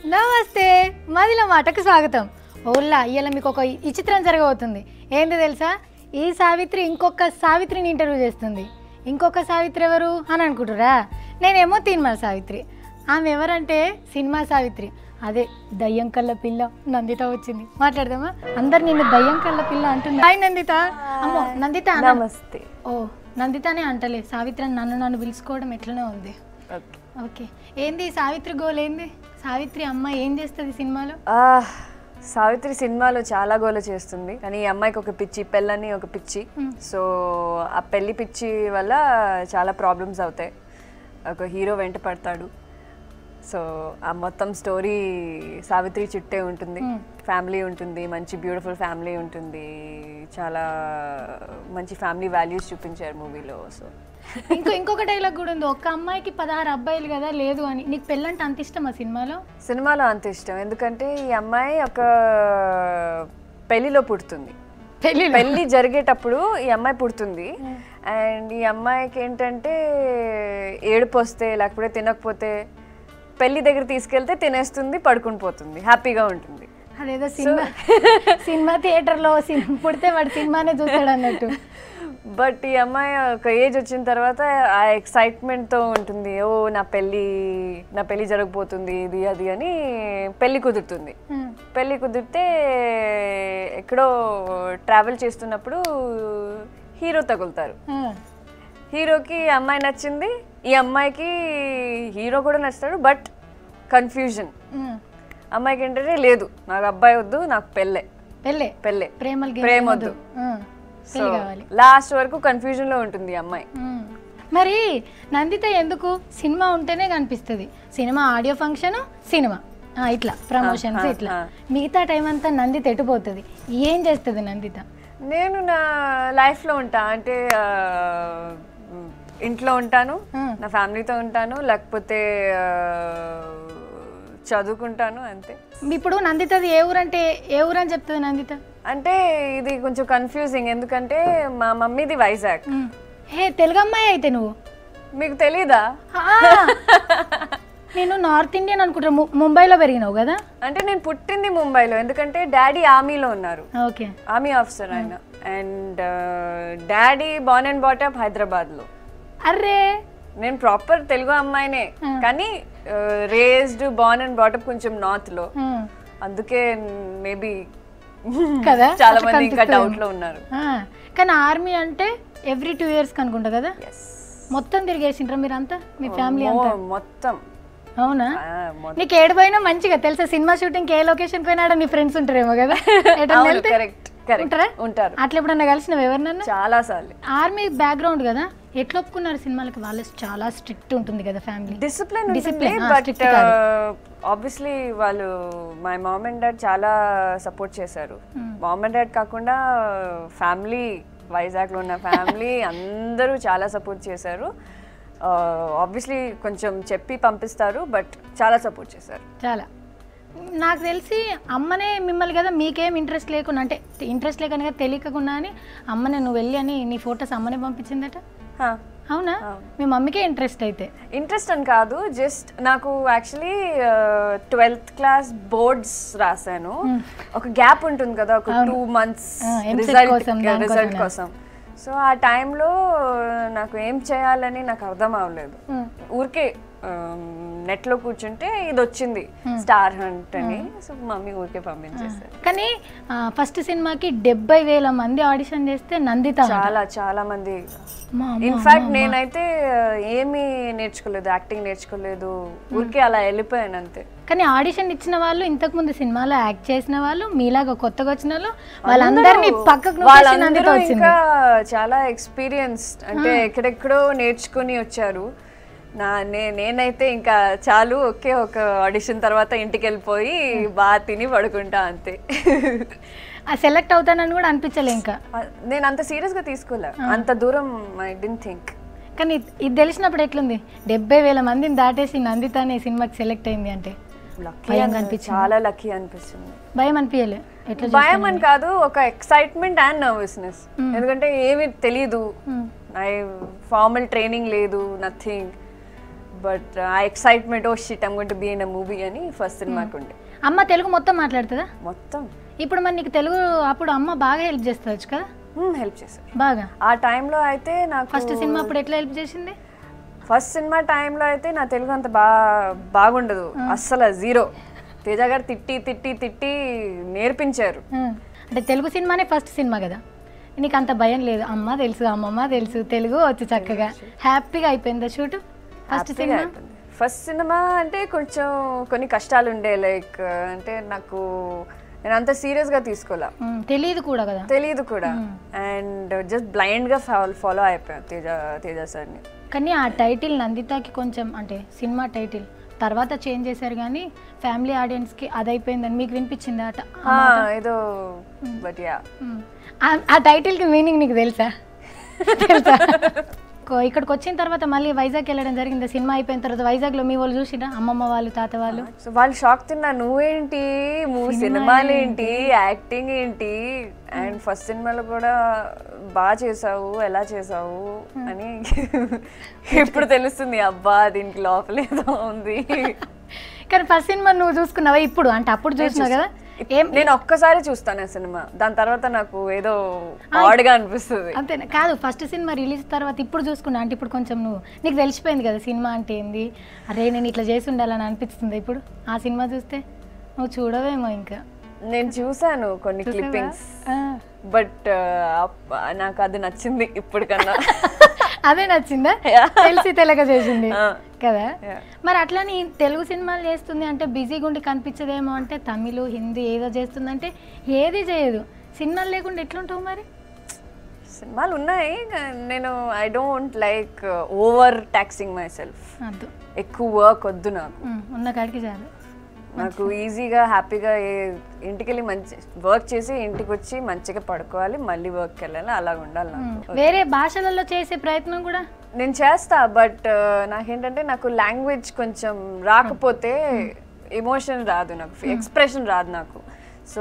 నమస్తే మదిలో మాటకు స్వాగతం ఓల్లా ఇవాళ మీకు ఒక విచిత్రం జరగబోతుంది ఏంది తెలుసా ఈ సావిత్రి ఇంకొక సావిత్రిని ఇంటర్వ్యూ చేస్తుంది ఇంకొక సావిత్రి ఎవరు అని అనుకుంటురా నేనేమో తీన్మాల సావిత్రి ఆమె ఎవరంటే సినిమా సావిత్రి అదే దయ్యం కళ్ళ పిల్ల నందిత వచ్చింది మాట్లాడదామా అందరు నిన్ను దయ్యం కళ్ళ పిల్ల అంటున్నా హాయ్ నందిత అమ్మో నందిత అన- నమస్తే ఓ నందితనే అంటలే సావిత్రి అని నన్ను నన్ను పిలుచుకోవడం ఎట్లనే ఉంది ఓకే ఓకే ఏంది సావిత్రి గోల్ ఏంది సావిత్రి అమ్మ ఏం చేస్తుంది సినిమాలో ఆ, సావిత్రి సినిమాలో చాలా గోల చేస్తుంది కానీ ఈ అమ్మాయికి ఒక పిచ్చి పెళ్ళని ఒక పిచ్చి సో ఆ పెళ్లి పిచ్చి వల్ల చాలా ప్రాబ్లమ్స్ అవుతాయి ఒక హీరో వెంట పడతాడు సో ఆ మొత్తం స్టోరీ సావిత్రి చుట్టే ఉంటుంది ఫ్యామిలీ ఉంటుంది మంచి బ్యూటిఫుల్ ఫ్యామిలీ ఉంటుంది చాలా మంచి ఫ్యామిలీ వాల్యూస్ చూపించారు మూవీలో సో ఇంకో ఇంకొక డైలాగ్ కూడా ఉంది ఒక్క అమ్మాయికి పదహారు అబ్బాయిలు కదా లేదు అని నీకు పెళ్ళంటే అంత ఇష్టమా సినిమాలో సినిమాలో అంత ఇష్టం ఎందుకంటే ఈ అమ్మాయి ఒక పెళ్లిలో పుడుతుంది పెళ్ళి పెళ్లి జరిగేటప్పుడు ఈ అమ్మాయి పుడుతుంది అండ్ ఈ అమ్మాయికి ఏంటంటే ఏడుపు వస్తే లేకపోతే తినకపోతే పెళ్లి దగ్గర తీసుకెళ్తే తినేస్తుంది పడుకుని పోతుంది హ్యాపీగా ఉంటుంది అదేదో సినిమా సినిమా థియేటర్లో సినిమా పుడితే వాడు సినిమానే చూస్తాడు అన్నట్టు బట్ ఈ అమ్మాయి ఒక ఏజ్ వచ్చిన తర్వాత ఆ ఎక్సైట్మెంట్తో ఉంటుంది ఓ నా పెళ్ళి నా పెళ్ళి జరగబోతుంది ఇది అది అని పెళ్ళి కుదురుతుంది ఉమ్. పెళ్ళి కుదిరితే ఎక్కడో ట్రావెల్ చేస్తున్నప్పుడు హీరో తగులుతారు ఆ. హీరోకి ఈ అమ్మాయి నచ్చింది ఈ అమ్మాయికి హీరో కూడా నచ్చుతాడు బట్ కన్ఫ్యూజన్ ఉమ్. అమ్మాయికి ఏంటంటే లేదు నాకు అబ్బాయి వద్దు నాకు పెళ్ళే పెళ్ళే పెళ్ళే ప్రేమలు ప్రేమ ప్రేమ వద్దు. సో పెళ్ళి కావాలి లాస్ట్ వరకు కన్ఫ్యూజన్ లో ఉంటుంది ఈ అమ్మాయి ఉమ్. మరి నందిత ఎందుకు సినిమా ఉంటేనే కనిపిస్తుంది సినిమా ఆడియో ఫంక్షన్ సినిమా ఆ, ఇట్లా ప్రమోషన్స్ ఆ, ఇట్లా ఆ. మిగతా టైం అంతా నందిత ఎటుపోతుంది ఏం చేస్తుంది నందిత నేను నా లైఫ్లో ఉంటా అంటే ఆ, ఇంట్లో ఉంటాను Hmm. నా ఫ్యామిలీతో ఉంటాను లేకపోతే ఆ, చదువుకుంటాను అంతే ఇప్పుడు నందితది ఏ ఊరంటే ఏ ఊరు అని చెప్తుంది నందిత అంటే ఇది కొంచెం కన్ఫ్యూజింగ్ ఎందుకంటే మా మమ్మీది వైజాగ్ ఉమ్. హే తెలుగు అమ్మాయి అయితే నువ్వు మీకు తెలీదా ఆ! నేను నార్త్ ఇండియన్ అనుకుంటా ము- ముంబైలో పెరిగినావు కదా అంటే నేను పుట్టింది ముంబైలో ఎందుకంటే డాడీ ఆర్మీలో ఉన్నారు ఓకే ఆర్మీ ఆఫీసర్ ఆయన and daddy born and brought up హైదరాబాద్లో అర్రే నేను ప్రాపర్ తెలుగు అమ్మాయినే కానీ రేస్డ్ బార్న్ అండ్ బాటప్ కొంచెం నార్త్ లో ఉమ్. అందుకే మేబీ కదా చాలా అట్లా మంది ఇంకా కనిపిస్తుంది. డౌట్ లో ఉన్నారు ఆ, కానీ ఆర్మీ అంటే ఎవ్రీ టూ ఇయర్స్ అనుకుంటా కదా ఎస్ మొత్తం తిరిగేసిండ్రా మీరంతా మీ ఫ్యామిలీ అంతా మొత్తం అవునా ఆ, మొ- నీకు ఏడు పోయినా మంచిగా తెలుసా సినిమా షూటింగ్ ఏ లొకేషన్ పోయినా ఆడ నీ ఫ్రెండ్స్ ఉంటారేమో కదా ఎటన్నా అవును వెళ్తే? కరెక్ట్ కరెక్ట్ ఉంటారా ఉంటారు అట్లా ఎప్పుడన్నా కలిసినవి ఎవరినన్నా చాలా సార్లు ఆర్మీ బ్యాక్గ్రౌండ్ కదా ఎట్లా ఒప్పుకున్నారు సినిమాలకి వాళ్ళు చాలా స్ట్రిక్ట్ ఉంటుంది కదా ఫ్యామిలీ డిసిప్లిన్ ఉంటుంది Discipline, ఆ, బట్ strict కాదు. ఆబ్వియస్లీ వాళ్ళు మై మామ్ అండ్ డాడ్ చాలా సపోర్ట్ చేశారు మామ్ అండ్ డాడ్ కాకుండా ఫ్యామిలీ వైజాగ్లో ఉన్న ఫ్యామిలీ అందరూ చాలా సపోర్ట్ చేశారు ఆబ్వియస్లీ కొంచెం చెప్పి పంపిస్తారు బట్ చాలా సపోర్ట్ చేశారు చాలా నాకు తెలిసి అమ్మనే మిమ్మల్ని కదా మీకేం ఇంట్రెస్ట్ లేకుండా అంటే ఇంట్రెస్ట్ లేకుండా కదా తెలియకుండా అని అమ్మనే నువ్వు వెళ్ళి అని నీ ఫొటోస్ అమ్మనే పంపించిందట అవునా మీ మమ్మీకే ఇంట్రెస్ట్ అయితే ఇంట్రెస్ట్ అని కాదు జస్ట్ నాకు యాక్చువల్లీ ట్వెల్త్ క్లాస్ బోర్డ్స్ రాశాను ఒక గ్యాప్ ఉంటుంది కదా ఒక టూ మంత్స్ ఆ, MCET రిజల్ట్ కోసం, దానికోసం. రిజల్ట్ కోసం సో ఆ టైంలో నాకు ఏం చేయాలని నాకు అర్థం అవ్వలేదు ఊరికే నెట్లో కూర్చుంటే ఇది వచ్చింది స్టార్ హంట్ అని సో మమ్మీ ఊరికే పంపించేసారు కానీ ఫస్ట్ సినిమాకి డెబ్బై వేల మంది ఆడిషన్ చేస్తే నందిత చాలా చాలా మంది అమ్మా, అమ్మా, ఇన్ఫాక్ట్ నేనైతే ఆ, ఏమీ నేర్చుకోలేదు యాక్టింగ్ నేర్చుకోలేదు ఊరికే అలా వెళ్ళిపోయాను అంతే కానీ ఆడిషన్ ఇచ్చిన వాళ్ళు ఇంతకు ముందు సినిమాలో యాక్ట్ చేసిన వాళ్ళు మీలాగా కొత్తగా వచ్చిన వాళ్ళు వాళ్ళందరినీ పక్కకు నూకేసి వాళ్ళందరూ నందిత వచ్చింది ఇంకా చాలా ఎక్స్పీరియన్స్డ్ అంటే ఎక్కడెక్కడో నేర్చుకుని వచ్చారు నా నే నేనైతే ఇంకా చాలు ఒకే ఒక ఆడిషన్ తర్వాత ఇంటికి వెళ్ళిపోయి బాగా తిని పడుకుంటా అంతే ఆ సెలెక్ట్ అవుతానని కూడా అనిపించలే ఇంకా ఆ, నేను అంత సీరియస్ గా తీసుకోలే అంత దూరం ఐ డెంట్ థింక్ కానీ ఇది తెలిసినప్పుడు ఎట్లుంది డెబ్బై వేల మందిని దాటేసి నందిత అనే సినిమాకి సెలెక్ట్ అయింది అంటే లక్కీ భయం అనిపించింది చాలా లక్కీ అనిపిస్తుంది భయం అనిపించలే ఎట్లా భయం అని కాదు ఒక ఎక్సైట్మెంట్ అండ్ నర్వస్నెస్ ఎందుకంటే ఏమి తెలీదు ఐ ఫార్మల్ ట్రైనింగ్ లేదు nothing but ah excitement oh shit I'm going to be in a movie అని ఫస్ట్ సినిమాకి ఉండే అమ్మ తెలుగు మొత్తం మాట్లాడుతుందా మొత్తం ఇప్పుడు మరి నీకు తెలుగు అప్పుడు అమ్మ బాగా హెల్ప్ చేస్తుంది కదా హెల్ప్ చేశారు బాగా ఆ టైంలో అయితే నాకు ఫస్ట్ సినిమా అప్పుడు ఎట్లా హెల్ప్ చేసింది ఫస్ట్ సినిమా టైంలో అయితే నా తెలుగు అంత బా బాగుండదు అస్సలు జీరో తేజ గారు తిట్టి తిట్టి తిట్టి నేర్పించారు ఆ, అంటే తెలుగు సినిమానే ఫస్ట్ సినిమా కదా నీకు అంత భయం లేదు అమ్మ తెలుసు అమ్మమ్మ తెలుసు తెలుగు వచ్చు చక్కగా హ్యాపీగా అయిపోయిందా షూట్ ఫస్ట్ హ్యాపీగా సినిమా అయిపోయింది ఫస్ట్ సినిమా అంటే కొంచెం కొన్ని కష్టాలు ఉండే లైక్ అంటే నాకు నేను అంత సీరియస్గా తీసుకోలే ఉమ్, తెలియదు కూడా కదా తెలియదు కూడా అండ్ జస్ట్ బ్లైండ్గా ఫాలో అయిపోయాను తేజ తేజ సార్ని కానీ ఆ టైటిల్ నందితకి కొంచెం అంటే సినిమా టైటిల్ తర్వాత చేంజ్ చేశారు కానీ ఫ్యామిలీ ఆడియన్స్కి అది అయిపోయిందని మీకు వినిపించింది అట ఏదో బట్ యా ఉమ్. ఆ- ఆ టైటిల్కి మీనింగ్ నీకు తెలుసా తెలుసా కో- ఇక్కడికి వచ్చిన తర్వాత మళ్ళీ వైజాగ్ వెళ్ళడం జరిగింది సినిమా అయిపోయిన తర్వాత వైజాగ్లో మీ వాళ్ళు చూసిరా అమ్మమ్మ వాళ్ళు తాత వాళ్ళు సో వాళ్ళు షాక్ తిన్నా నువ్వేంటి మూవీ సినిమాలు ఏంటి యాక్టింగ్ ఏంటి అండ్ ఫస్ట్ సినిమాలో కూడా బాగా చేసావు ఎలా చేసావు అని ఇప్పుడు తెలుస్తుంది అబ్బా దీనికి లోపల ఏదో ఉంది కానీ ఫస్ట్ సినిమా నువ్వు చూసుకున్నావా ఇప్పుడు అంటే అప్పుడు చూసినావు కదా ఏం నేను ఒక్కసారి చూస్తాను ఆ సినిమా దాని తర్వాత నాకు ఏదో ఆడ్గా అనిపిస్తుంది అంతేనా కాదు ఫస్ట్ సినిమా రిలీజ్ తర్వాత ఇప్పుడు చూసుకున్నా అంటే ఇప్పుడు కొంచెం నువ్వు నీకు తెలిసిపోయింది కదా సినిమా అంటే ఏంది అరే నేను ఇట్లా చేసి ఉండాలని అనిపిస్తుంది ఇప్పుడు ఆ సినిమా చూస్తే నువ్వు చూడవేమో ఇంకా నేను చూసాను కొన్ని క్లిప్పింగ్స్ ఆ. బట్ నాకు అది నచ్చింది ఇప్పటికన్నా అదే నచ్చిందా తెలిసి తెలక చేసింది ఆ. కదా Yeah. మరి అట్లని తెలుగు సినిమాలు చేస్తుంది అంటే బిజీగా ఉండి కనిపించదేమో అంటే తమిళ్ హిందీ ఏదో చేస్తుందంటే ఏది చేయదు సినిమాలు లేకుండా ఎట్లుంటావు మరి సినిమాలు ఉన్నాయి కానీ నేను I don't like over taxing myself అద్దు ఎక్కువ వర్క్ వద్దు నాకు ఉమ్, ఉన్న కాడికి చాలు నాకు ఈజీగా హ్యాపీగా ఇంటికి వెళ్ళి మంచి వర్క్ చేసి ఇంటికి వచ్చి మంచిగా పడుకోవాలి మళ్ళీ వర్క్కి వెళ్ళాలి అలా ఉండాలి నాకు ఉమ్, వేరే భాషలలో చేసే ప్రయత్నం కూడా నేను చేస్తా బట్ నాకేంటంటే నాకు లాంగ్వేజ్ కొంచెం రాకపోతే ఎమోషన్ రాదు నాకు ఎక్స్ప్రెషన్ రాదు నాకు so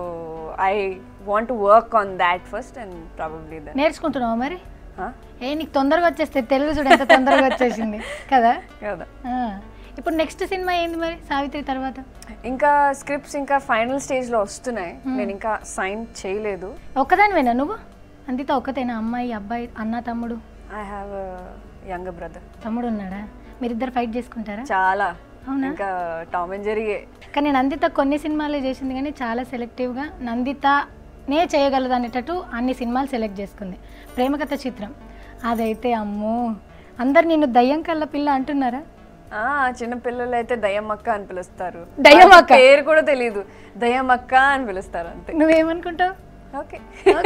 I want to work on that first and probably that నేర్చుకుంటున్నావా మరి ఏ నీకు తొందరగా వచ్చేస్తే తెలుగు చూడు ఎంత తొందరగా వచ్చేసింది కదా కదా ఆ. ఇప్పుడు నెక్స్ట్ సినిమా ఏంది మరి సావిత్రి తర్వాత ఇంకా స్క్రిప్ట్స్ ఇంకా ఫైనల్ స్టేజ్లో వస్తున్నాయి నేను ఇంకా సైన్ చేయలేదు ఒక్కదానివేనా నువ్వు అందిత ఒక్కతేనా అమ్మాయి అబ్బాయి అన్న తమ్ముడు ఐ హ్యావ్ యంగ్ బ్రదర్ తమ్ముడు ఉన్నాడా మీరిద్దరు ఫైట్ చేసుకుంటారా చాలా అవునా? ఇంకా టామ్ అండ్ జెరీయే కానీ నందిత కొన్ని సినిమాలే చేసింది కానీ చాలా సెలెక్టివ్గా నందితనే చేయగలదు అనేటట్టు అన్ని సినిమాలు సెలెక్ట్ చేసుకుంది ప్రేమకథ చిత్రం అదైతే అమ్మో అందరు నిన్ను దయ్యం కళ్ళ పిల్ల అంటున్నారా ఆ చిన్న పిల్లలు అయితే దయ్యమ్మక్క అని పిలుస్తారు దయ్యమక్క? వాళ్ళకి పేరు కూడా తెలియదు దయ్యమ్మక్క అని పిలుస్తారు అంతే నువ్వేమనుకుంటావు ఓకే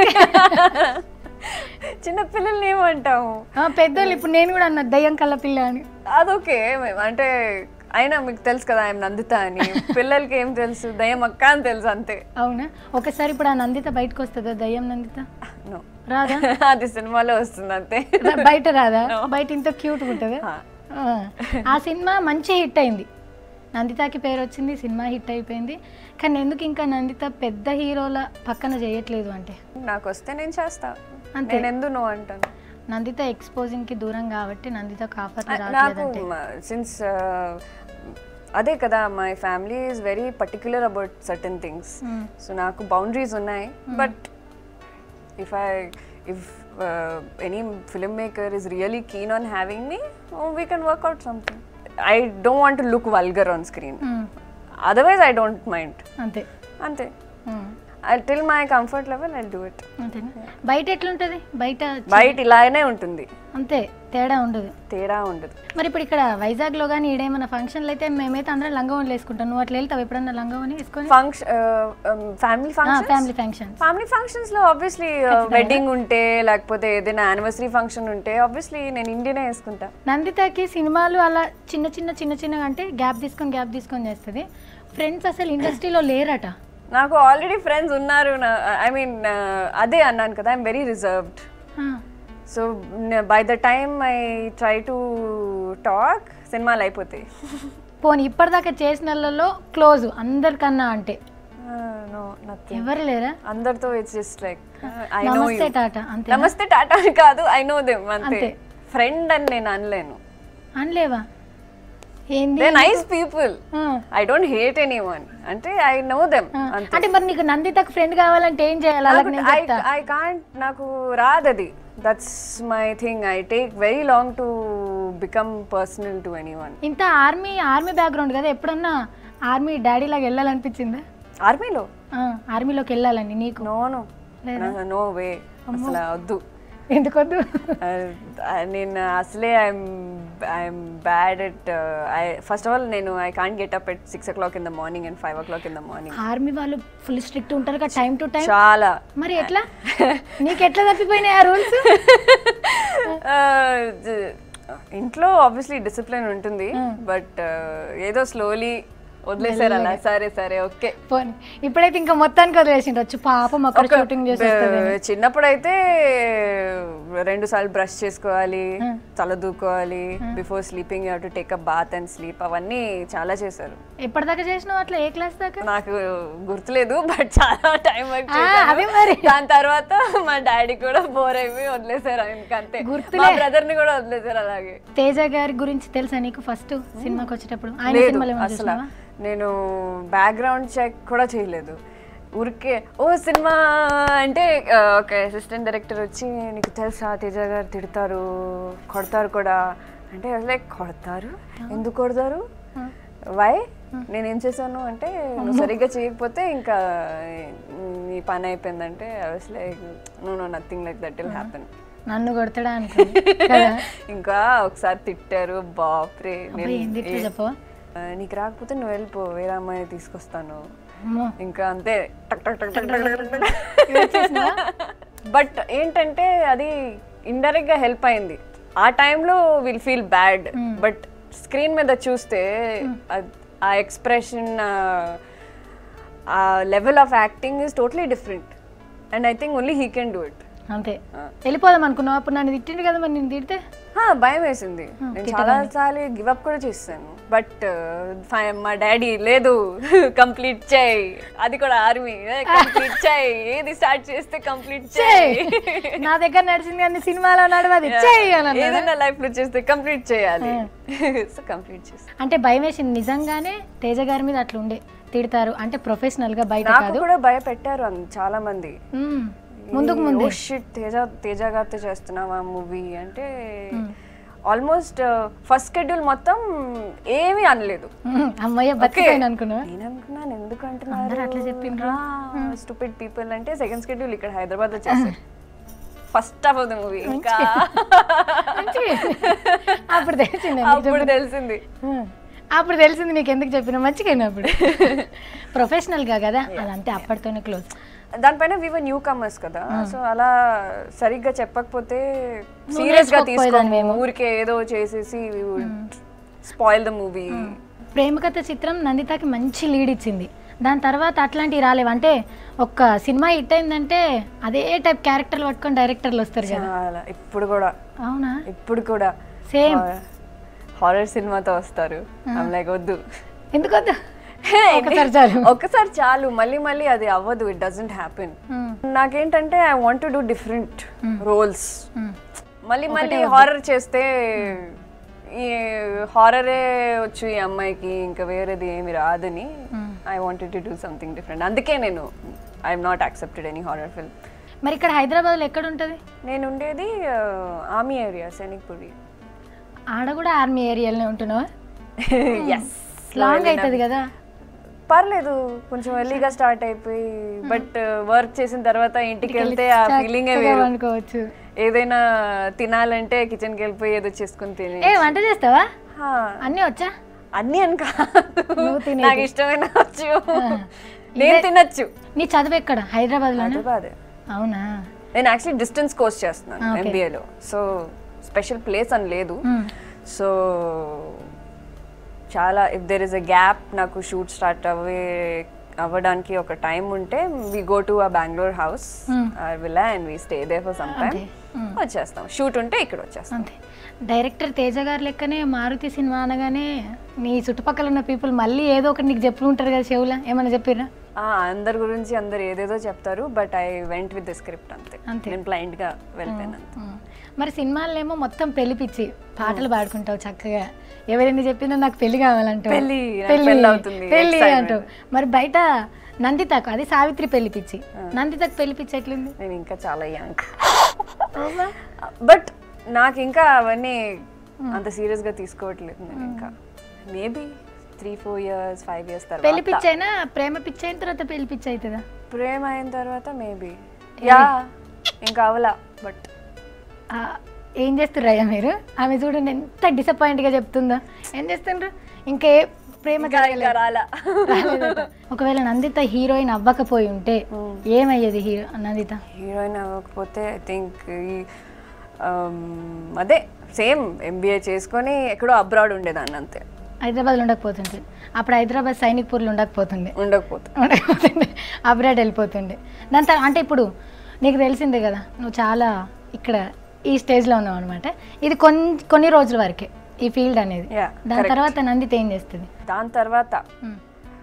చిన్న పిల్లల్ని ఏమంటాము ఆ, పెద్దోళ్ళు ఇప్పుడు నేను కూడా అన్నా దయ్యం కళ్ళ పిల్ల అని అదొకే మేము అంటే అయినా మీకు తెలుసు కదా ఆయన నందిత అని పిల్లలకి ఏం తెలుసు దయ్యమ్మక్క అని తెలుసు అంతే అవునా ఒకసారి ఇప్పుడు ఆ నందిత బయటకు వస్తుందా దయ్యం నందిత నో రాదా అది సినిమాలో వస్తుంది అంతే రా- బయట రాదా బయట ఇంత క్యూట్గా ఉంటుందా ఆ. ఆ. ఆ సినిమా మంచి హిట్ అయింది నందితకి పేరు వచ్చింది సినిమా హిట్ అయిపోయింది కానీ ఎందుకు ఇంకా నందిత పెద్ద హీరోల పక్కన చేయట్లేదు అంటే నాకు వస్తే నేను చేస్తా అంతే. నేను ఎందుకు నువ్వు అంటాను నందిత ఎక్స్పోజింగ్ కి దూరం కాబట్టి నందితకు ఆఫర్లు నాకు రావట్లేదంటే సిన్స్ అదే కదా my family is very particular about certain things so నాకు బౌండరీస్ ఉన్నాయి but if I if any film maker is really keen on having me we can work out something I don't want to look vulgar on screen hmm. Otherwise I don't mind అంతే అంతే hmm. I till my comfort level I do it అంతేనా బయట ఎట్లుంటుంది బయట బయట ఇలానే ఉంటుంది అంతే తేడా ఉండదు తేడా ఉండదు మరి ఇప్పుడు ఇక్కడ వైజాగ్లో కానీ ఈడేమైనా ఫంక్షన్లు అయితే మేమైతే అందరం లంగవని వేసుకుంటాం నువ్వు అట్లా వెళ్తావు ఎప్పుడన్నా లంగవని వేసుకొని function family function family function family functions లో ఆబ్వియస్లీ వెడ్డింగ్ ఉంటే లేకపోతే ఏదైనా యానివర్సరీ ఫంక్షన్ ఉంటే ఆబ్వియస్లీ నేను ఇండియనే వేసుకుంటా నందితకి సినిమాలు అలా చిన్న చిన్న చిన్న చిన్నగా అంటే గ్యాప్ తీసుకొని గ్యాప్ తీసుకొని చేస్తుంది ఫ్రెండ్స్ అసలు ఇండస్ట్రీలో లేరట నాకు ఆల్రెడీ ఫ్రెండ్స్ ఉన్నారు ఐ మీన్ అదే అన్నాను కదా I'm very reserved ah, so by the time I try to talk సినిమాలు అయిపోతాయి పోనీ ఇప్పటిదాకా చేసిన వాళ్ళలో క్లోజ్ అందరికన్నా అంటే నో నథింగ్ ఎవరు లేరా అందరితో it's just like I know నమస్తే టాటా అంతే నమస్తే టాటా అని కాదు ఐ నో దెమ్ అంతే అంతే. ఫ్రెండ్ అని నేను అనలేను అనలేవా ఏంది they nice people ah. I don't hate anyone అంటే ఐ నో దెమ్ అంతే అంటే మరి నీకు నందితకు ఫ్రెండ్ కావాలంటే ఏం చేయాలి అలాగే నేను ఐ చెప్తా ఐ కాంట్ నాకు రాదది that's my thing I take very long to become personal to anyone ఇంత ఆర్మీ ఆర్మీ బ్యాక్గ్రౌండ్ కదా ఎప్పుడన్నా ఆర్మీ డాడీ లాగా వెళ్ళాలనిపించిందా ఆర్మీలో ఆ, ఆర్మీలోకి వెళ్ళాలని నీకు నో నో నో వే అసలు వద్దు ఎందుకొద్దు Uh, నేను అసలే I'm I'm bad at I first of all నేను I can't get up at six o'clock in the morning and five o'clock in the morning army వాళ్ళు full strict ఉంటారు కదా time to time చాలా మరి ఎట్లా నీకు ఎట్లా తప్పిపోయినాయి ఆ రూల్స్ Uh, j- ఇంట్లో ఆబ్వియస్లీ డిసిప్లిన్ ఉంటుంది బట్ ఏదో స్లోలీ వదిలేసారు అలా సరే సరే ఓకే పోనీ ఇప్పుడైతే ఇంకా మొత్తానికి వదిలేసిండొచ్చు పాపం అక్కడ షూటింగ్ చేసి వస్తుంది చిన్నప్పుడైతే రెండు సార్లు బ్రష్ చేసుకోవాలి తల దూకోవాలి before sleeping you to take a bath and sleep అవన్నీ చాలా చేశారు ఎప్పటిదాకా చేసినావు అట్లా ఏ క్లాస్ దాకా నాకు గుర్తులేదు బట్ చాలా టైం వర్క్ ఆ, అదే మరి. దాని తర్వాత మా డాడీ కూడా బోర్ అయిపోయి వదిలేశారు ఇంకంతే గుర్తులే. మా బ్రదర్ ని కూడా వదిలేశారు అలాగే తేజ గారి గురించి తెలుసా నీకు ఫస్ట్ సినిమాకి వచ్చేటప్పుడు ఆయన లేదు సినిమాలు ఏమైనా అసలు చూసినావా నేను బ్యాక్గ్రౌండ్ చెక్ కూడా చేయలేదు ఊరికే ఓ సినిమా అంటే ఆ, ఒక అసిస్టెంట్ డైరెక్టర్ వచ్చి నీకు తెలుసా తేజ గారు తిడతారు కొడతారు కూడా అంటే లైక్ కొడతారు ఎందుకు కొడతారు వై నేనేం చేశాను అంటే నువ్వు సరిగ్గా చేయకపోతే ఇంకా నీ పని అయిపోయిందంటే అవి like no no nothing like that will happen నన్ను కొడతాడా అనుకున్నా కదా ఇంకా ఒకసారి తిట్టారు బాప్రే అబ్బాయి, ఏం తిట్టారు చెప్పవా ఆ, నీకు రాకపోతే నువ్వు వెళ్ళిపో వేరే అమ్మాయిని తీసుకొస్తాను అమ్మో ఇంకా అంతే టక్ టక్ టక్ టక్ టక్ టక్ బట్ ఏంటంటే అది ఇండైరెక్ట్ గా హెల్ప్ అయింది ఆ టైంలో will feel bad but screen మీద చూస్తే అద్- ఆ expression ah level of acting is totally different and I think only he can do it అంతే వెళ్ళిపోదాం అనుకున్నావు అప్పుడు నన్ను తిట్టిండు కదా మరి నేను తిడితే భయం వేసింది నేను చాలా సార్లు గివ్ అప్ కూడా చేస్తాను బట్ మా డాడీ లేదు కంప్లీట్ చేయి అది కూడా ఆర్మీ కంప్లీట్ చేయి ఏది స్టార్ట్ చేస్తే కంప్లీట్ చేయి నా దగ్గర నడిచింది కానీ సినిమాలో నడవది చెయ్యి అని అన్నాడు. ఏదైనా లైఫ్ లో చేస్తే కంప్లీట్ చేయాలి సో కంప్లీట్ చేస్తాను అంటే భయం వేసింది నిజంగానే తేజ గారి మీద అట్లా ఉండే తిడతారు అంటే ప్రొఫెషనల్ గా బయట నాకు కాదు కూడా భయపెట్టారు అన్- చాలా మంది మ్మ్. ముందుకు ముందు ఓ షిట్ తేజ తేజ గారితో చేస్తున్నావా మూవీ అంటే ఆల్మోస్ట్ ఫస్ట్ షెడ్యూల్ మొత్తం ఏమీ అనలేదు మ్మ్. అమ్మయ్య బతికిపోయాను అనుకున్నా నేను అనుకున్నాను ఎందుకు అందరూ అట్లా చెప్పిండ్రు. అంటున్నారు స్టూపిడ్ పీపుల్ అంటే సెకండ్ షెడ్యూల్ ఇక్కడ హైదరాబాద్ లో చేశారు first half of the movie ఇంకా మంచిగా. అప్పుడు తెలిసింది అప్పుడు తెలిసింది మ్మ్. అప్పుడు తెలిసింది నీకు ఎందుకు చెప్పిన మంచిగా అప్పుడు ప్రొఫెషనల్ గా కదా అదంతే అప్పటితోనే క్లోజ్ దానిపైన వివర్ న్యూ కమర్స్ కదా సో అలా సరిగ్గా చెప్పకపోతే సీరియస్ గా తీసుకోము ఊరికే ఏదో చేసేసి స్పాయిల్ ద మూవీ ప్రేమ కథ చిత్రం నందితకి మంచి లీడ్ ఇచ్చింది దాని తర్వాత అట్లాంటివి రాలేవు అంటే ఒక్క సినిమా హిట్ అయిందంటే అదే టైప్ క్యారెక్టర్లు పట్టుకొని డైరెక్టర్లు వస్తారు కదా చాలా ఇప్పుడు కూడా అవునా ఇప్పుడు కూడా సేమ్ హారర్ సినిమాతో వస్తారు లైక్ వద్దు ఎందుకు వద్దు ఒకసారి చాలు ఒక్కసారి చాలు మళ్ళీ మళ్ళీ అది అవ్వదు ఇట్ డజంట్ హ్యాపెన్ మ్మ్. నాకేంటంటే I want to do different roles hmm. మళ్ళీ మళ్ళీ హారర్ చేస్తే ఈ హారరే వచ్చు ఈ అమ్మాయికి ఇంకా వేరేది ఏమి రాదని I wanted to do something different అందుకే నేను I'm not accepted any horror film మరి ఇక్కడ హైదరాబాద్లో ఎక్కడ ఉంటుంది నేను ఉండేది ఆర్మీ ఏరియా సైనిక్పురి ఆడ కూడా ఆర్మీ ఏరియాలోనే ఉంటున్నావా ఎస్ లాంగ్ అవుతుంది కదా పర్లేదు కొంచెం ఎర్లీగా స్టార్ట్ అయిపోయి బట్ వర్క్ చేసిన తర్వాత ఇంటికి వెళ్తే ఆ ఫీలింగే చక్కగా వేరు వండుకోవచ్చు ఏదైనా తినాలంటే కిచెన్కి వెళ్ళిపోయి ఏదో చేసుకుని తిని ఏ వంట చేస్తావా హా, అన్నీ వచ్చా అన్నీ అని కాదు నువ్వు తినేది. నాకు ఇష్టమైన వచ్చు నేను తినచ్చు నీ చదువు ఎక్కడ హైదరాబాద్లోనే హైదరాబాద్ అవునా నేను యాక్చువల్లీ డిస్టెన్స్ కోర్స్ చేస్తున్నాను ఎంబీఏలో సో స్పెషల్ ప్లేస్ అని లేదు మ్మ్. సో చాలా if there is a gap నాకు షూట్ స్టార్ట్ అవ్వే అవ్వడానికి ఒక టైం ఉంటే we go to a Bengaluru house villa and we stay there for some time వచ్చేస్తాం షూట్ ఉంటే ఇక్కడ వచ్చేస్తాం అంతే డైరెక్టర్ తేజ గారు లెక్కనే మారుతి సినిమా అనగానే నీ చుట్టుపక్కల ఉన్న పీపుల్ మళ్ళీ ఏదో ఒకటి నీకు చెప్పి ఉంటారు కదా చెవులా ఏమైనా చెప్పిర్రా ఆ, అందరి గురించి అందరు ఏదేదో చెప్తారు but I went with the script అంతే అంతే. నేను blind గా వెళ్ళిపోయాను అంతే ఉమ్. మరి సినిమాలనేమో మొత్తం పెళ్లిపిచ్చి పాటలు పాడుకుంటావు చక్కగా ఎవరైనా చెప్పినా నాకు పెళ్లి కావాలంటావు పెళ్లి, నాకు పెళ్లి అవుతుంది, పెళ్లి excitement. అంటావు మరి బయట నందితకు అది సావిత్రి పెళ్లి పిచ్చి నందితకు పెళ్లి పిచ్చి ఎట్లుంది నేను ఇంకా చాలా యంగ్ బట్ నాకు ఇంకా అవన్నీ అంత సీరియస్ గా తీసుకోవట్లేదు నేను ఇంకా maybe three four years five years పెళ్లి తర్వాత పిచ్చి అయినా ప్రేమ పిచ్చి అయిన తర్వాత పెళ్లి పిచ్చి అవుతుందా ప్రేమ అయిన తర్వాత మేబీ యా ఇంకా అవలా బట్ ఆ, ఏం చేస్తుర్రు అయ్యా మీరు ఆమె చూడండి ఎంత disappoint గా చెప్తుందో ఏం చేస్తుండ్రు ఇంకే ప్రేమ జరగలేదు. రాలా రాలేదట. ఒకవేళ నందిత హీరోయిన్ అవ్వకపోయి ఉంటే ఏమయ్యేది హీరో నందిత హీరోయిన్ అవ్వకపోతే ఐ థింక్ ఈ um, అదే సేమ్ ఎంబీఏ చేసుకొని ఎక్కడో అబ్రాడ్ ఉండేదాన్ని అంతే హైదరాబాద్లో ఉండకపోతుండే అప్పుడు హైదరాబాద్ సైనిక్ పూర్లు ఉండకపోతుండే ఉండకపోతే ఉండకపోతుండే అబ్రాడ్ వెళ్ళిపోతుండే దాని తర్వాత అంటే ఇప్పుడు నీకు తెలిసిందే కదా నువ్వు చాలా ఇక్కడ ఈ స్టేజ్లో ఉన్నావు అనమాట ఇది కొన్ని కొన్ని రోజుల వరకే ఈ ఫీల్డ్ అనేది Yeah, దాని correct. తర్వాత నందిత ఏం చేస్తుంది దాని తర్వాత um.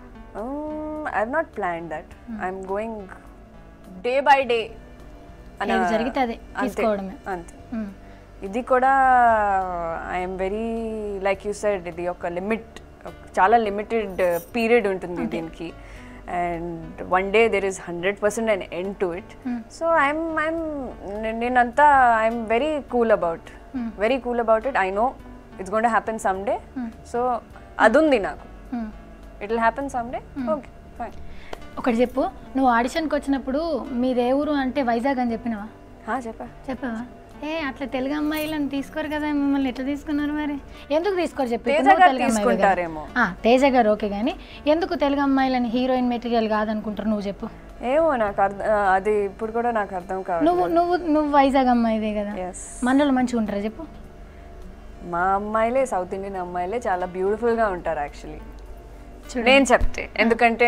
I have not plan that I'm going day by day ఏది జరిగితే అదే తీసుకోవడమే అంతే ఉమ్. ఇది కూడా I'm very like you said ఇది ఒక లిమిట్ చాలా లిమిటెడ్ పీరియడ్ ఉంటుంది దీనికి and one day there is hundred percent and end to it so I'm I'm నేనంతా I'm very cool about very cool about it I know it's gonna happen some day so అది ఉంది నాకు ఉమ్. It will happen some day okay fine ఒకటి చెప్పు నువ్వు ఆడిషన్కి వచ్చినప్పుడు మీది ఏ ఊరు అంటే వైజాగ్ అని చెప్పినావా చెప్పా చెప్పావా ఏ అట్లా తెలుగు అమ్మాయిలను తీసుకోరు కదా మిమ్మల్ని ఎట్లా తీసుకున్నారు మరి ఎందుకు తీసుకోరు చెప్పి తేజ ఇప్పుడు నువ్వు గారు తెలుగు అమ్మాయివే కదా. తీసుకుంటారేమో. ఆ, తేజ గారు ఓకే కానీ ఎందుకు తెలుగు అమ్మాయిలని హీరోయిన్ మెటీరియల్ కాదనుకుంటారు నువ్వు చెప్పు ఏమో నాకు అర్థం అది ఇప్పుడు కూడా నాకు అర్థం కాదు నువ్వు నువ్వు నువ్వు వైజాగ్ అమ్మాయిదే కదా ఎస్ మనలో మంచిగా ఉంటారా చెప్పు మా అమ్మాయిలే సౌత్ ఇండియన్ అమ్మాయిలే చాలా బ్యూటిఫుల్ గా ఉంటారు యాక్చువల్లీ నేను చెప్తే ఎందుకంటే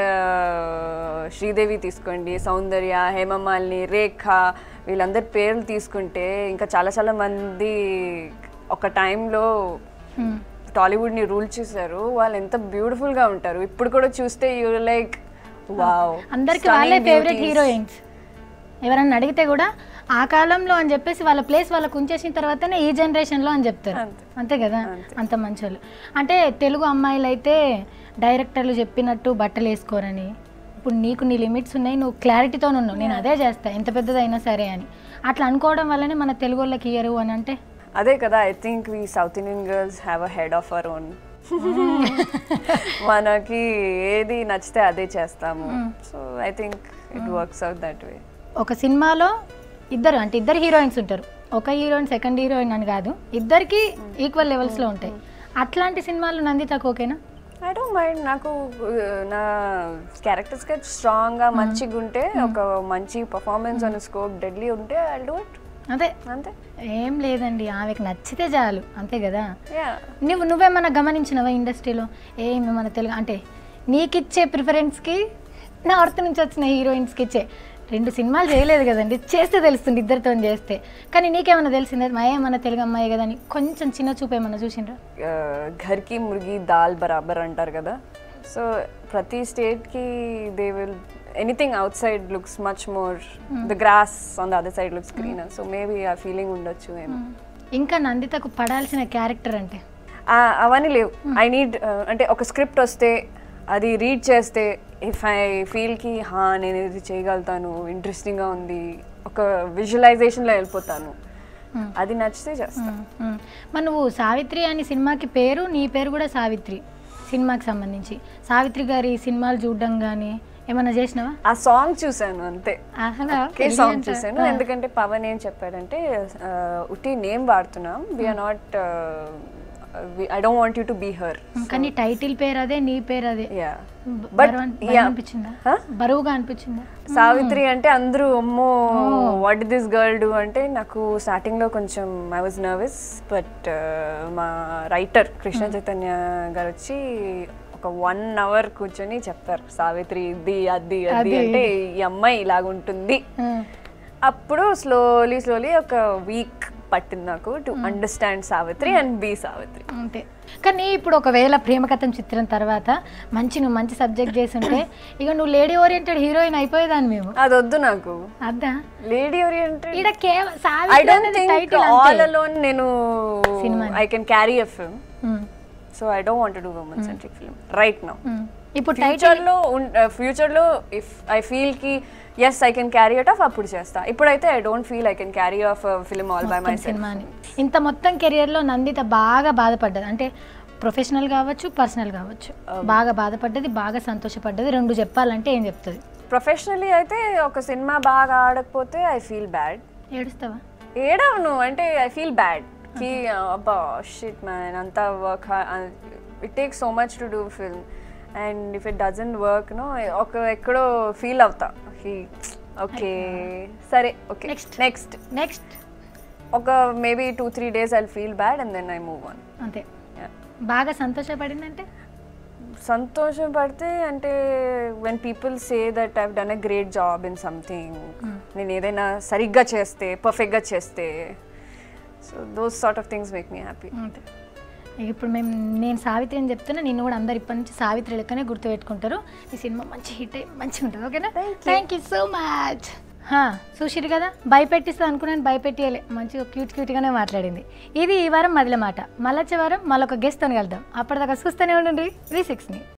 ఆ, శ్రీదేవి తీసుకోండి సౌందర్య హేమమాలిని రేఖ వీళ్ళందరి పేర్లు తీసుకుంటే ఇంకా చాలా చాలా మంది ఒక టైంలో హ్మ్. టాలీవుడ్ ని రూల్ చేశారు వాళ్ళు ఎంత బ్యూటిఫుల్ గా ఉంటారు ఇప్పుడు కూడా చూస్తే యూ లైక్ వావ్ అందరికి వాళ్ళే ఫేవరెట్ హీరోయిన్స్ ఎవరన్నా అడిగితే కూడా ఆ కాలంలో అని చెప్పేసి వాళ్ళ ప్లేస్ వాళ్ళకు ఉంచేసిన తర్వాతనే ఈ జనరేషన్లో అని చెప్తారు అంతే. అంతే కదా అంత మంచోళ్ళు అంటే తెలుగు అమ్మాయిలు అయితే డైరెక్టర్లు చెప్పినట్టు బట్టలు వేసుకోరని ఇప్పుడు నీకు నీ లిమిట్స్ ఉన్నాయి నువ్వు క్లారిటీతో ఉన్నావు నేను అదే చేస్తా ఎంత పెద్దదైనా సరే అని అట్లా అనుకోవడం వల్లనే మన తెలుగు వాళ్ళకి ఇయ్యరు అని అంటే అదే కదా I think we South Indian girls have a head of our own మనకి ఏది నచ్చితే అదే చేస్తాము so I think it works out that way ఒక సినిమాలో ఇద్దరు అంటే ఇద్దరు హీరోయిన్స్ ఉంటారు ఒక హీరోయిన్ సెకండ్ హీరోయిన్ అని కాదు ఇద్దరికి ఈక్వల్ లెవెల్స్లో ఉంటాయి అట్లాంటి సినిమాలు నందితకు ఓకేనా ఐ డోంట్ మైండ్ నాకు uh, నా క్యారెక్టర్స్ గా స్ట్రాంగ్ గా మంచిగా ఉంటే ఒక మంచి పర్ఫార్మెన్స్ అనే స్కోప్ డెడ్లీ ఉంటే ఐ డూ ఇట్ అదే అంతే ఏం లేదండి ఆమెకు నచ్చితే చాలు అంతే కదా యా నువ్వు నువ్వేమన్నా గమనించినవా ఇండస్ట్రీలో ఏమి మన తెలుగు అంటే నీకిచ్చే ప్రిఫరెన్స్కి నార్త్ నుంచి వచ్చిన హీరోయిన్స్కి ఇచ్చే రెండు సినిమాలు చేయలేదు కదండి చేస్తే తెలుస్తుంది ఇద్దరితో చేస్తే కానీ నీకేమన్నా తెలిసిందే మా ఏమన్నా తెలుగు అమ్మాయి కదా అని కొంచెం చిన్న చూపు ఏమన్నా చూసిండ్రా ఘర్కి మురిగి దాల్ బరాబర్ అంటారు కదా సో ప్రతి స్టేట్కి they will anything outside looks much more the grass on the other side looks greener so maybe ఆ ఫీలింగ్ ఉండొచ్చు ఏమో ఇంకా నందితకు పడాల్సిన క్యారెక్టర్ అంటే ఆ, అవన్నీ లేవు ఐ నీడ్ అంటే ఒక స్క్రిప్ట్ వస్తే అది రీడ్ చేస్తే ఇఫ్ ఐ ఫీల్కి హా నేను ఇది చేయగలుగుతాను ఇంట్రెస్టింగ్గా ఉంది ఒక విజువలైజేషన్లో వెళ్ళిపోతాను Hmm. అది నచ్చితే చేస్తాను ఉమ్, ఉమ్. మరి నువ్వు సావిత్రి అని సినిమాకి పేరు నీ పేరు కూడా సావిత్రి సినిమాకి సంబంధించి సావిత్రి గారి సినిమాలు చూడడం కానీ ఏమన్నా చేసినావా ఆ సాంగ్ చూసాను అంతే ఆహా, ఒకే సాంగ్ చూసాను ఎందుకంటే పవన్ ఏం చెప్పాడంటే ఆ, ఉట్టి నేమ్ వాడుతున్నాం we are not I don't want you to be her కానీ టైటిల్ పేరు అదే నీ పేరు అదే యా బ- But, బరువు అన్- yeah. బరువు అనిపించిందా Huh? బరువుగా అనిపించిందా సావిత్రి అంటే అందరూ అమ్మో వాట్ దిస్ గర్ల్ డూ అంటే నాకు స్టార్టింగ్ లో కొంచెం ఐ వాజ్ నర్వస్ బట్ మా రైటర్ కృష్ణ చైతన్య గారు వచ్చి ఒక వన్ అవర్ కూర్చొని చెప్తారు సావిత్రి ఇది అది అది అది. అంటే ఈ అమ్మాయి ఇలాగుంటుంది ఉమ్, అప్పుడు స్లోలీ స్లోలీ ఒక వీక్ పట్టింది నాకు to understand Savitri and be Savitri అంతే కానీ ఇప్పుడు ఒకవేళ ప్రేమకథం చిత్రం తర్వాత మంచి నువ్వు మంచి సబ్జెక్ట్ చేసి ఉంటే ఇక నువ్వు లేడీ ఓరియంటెడ్ హీరోయిన్ అయిపోయేదాన్ని మేము అది వద్దు నాకు అద్దా లేడీ ఓరియంటెడ్ ఈడ కేవలం ఐ సావిత్రి డోంట్ అనేది థింక్ టైటిల్ ఆల్ అలోన్ నేను సినిమాని. I can carry a film so I don't want do women centric film right now ఇప్పుడు టైటిల్ ఫ్యూచర్లో ఫ్యూచర్లో ఇఫ్ ఐ ఫీల్ కి yes I can carry out of అప్పుడు చేస్తా ఇప్పుడైతే I don't feel I can carry of film all by myself సినిమాని ఇంత మొత్తం కెరియర్లో నందిత బాగా బాధపడ్డది అంటే ప్రొఫెషనల్ కావచ్చు పర్సనల్ కావచ్చు బాగా బాధపడ్డది బాగా సంతోషపడ్డది రెండు చెప్పాలంటే ఏం చెప్తుంది ప్రొఫెషనల్లీ అయితే ఒక సినిమా బాగా ఆడకపోతే ఐ ఫీల్ బ్యాడ్ ఏడుస్తావా ఏడవను అంటే ఐ ఫీల్ బ్యాడ్ కి అబ్బా షిట్ మ్యాన్ అంతా work it take so much to do film and if it doesn't work no ఒక ఎక్కడో ఫీల్ అవుతా ఓకే సరే ఓకే Next. నెక్స్ట్ నెక్స్ట్ ఒక maybe two three days I feel bad and then I move on అంతే బాగా సంతోషపడిందంటే సంతోషం పడితే అంటే when people say that I've done a great job in something నేను ఏదైనా సరిగ్గా చేస్తే పర్ఫెక్ట్గా చేస్తే so those sort of things make me happy అంతే ఇప్పుడు మేము నేను సావిత్రి అని చెప్తున్నా నిన్ను కూడా అందరు ఇప్పటి నుంచి సావిత్రి లెక్కనే గుర్తుపెట్టుకుంటారు ఈ సినిమా మంచి హిట్ అయ్యి మంచిగా ఉంటుంది ఓకేనా థ్యాంక్ యూ సో మచ్ చూసిరు కదా భయపెట్టిస్తా అనుకున్నాను భయపెట్టియలే మంచిగా క్యూట్ క్యూట్గానే మాట్లాడింది ఇది ఈ వారం మదిల మాట మళ్ళొచ్చే వారం మళ్ళొక గెస్ట్తో కలుద్దాం అప్పటిదాకా చూస్తూనే ఉండండి వి సిక్స్ని